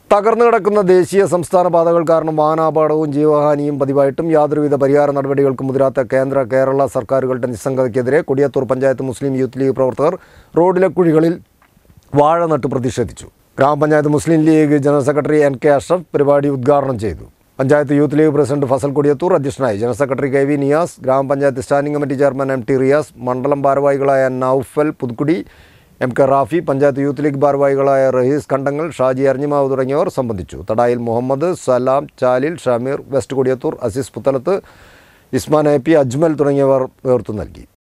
തകർന്നു കിടക്കുന്ന ദേശീയ സംസ്ഥാന പാതകൾ കാരണം വാഹനാപകടവും ജീവഹാനിയും പതിവായിട്ടും യാതൊരുവിധ പരിഹാര നടപടികൾക്കും മുതിരാത്ത കേന്ദ്ര കേരള സർക്കാരുകളുടെ നിസ്സംഗതയ്ക്കെതിരെ Kodiyathur panchayat Muslim Youth League പ്രവർത്തകർ റോഡിലെ കുഴികളിൽ വാഴ നട്ട് പ്രതിഷേധിച്ചു ഗ്രാമപഞ്ചായത്ത് Muslim League general secretary N K Ashraf പരിപാടി ഉദ്ഘാടനം ചെയ്തു panchayat Youth League president Fasal Kodiyathur അധ്യക്ഷനായി general secretary K V Niyas ഗ്രാമപഞ്ചായത്ത് standing committee chairman M T Riyas മണ്ഡലം ഭാരവാഹികളായ Noufal Puthukkudi M K Rafi panchayat Youth League ഭാരവാഹികളായ റഹീസ് കണ്ടങ്ങൾ ഷാജി അരിഞ്ഞിമാവ് തുടങ്ങിയവർ സംബന്ധിച്ചു Thadayil Muhammad Salam Chalil Shameer west Kodiyathur Azeez Puthalath Isman A P Ajmal തുടങ്ങിയവർ നേതൃത്വം നൽകി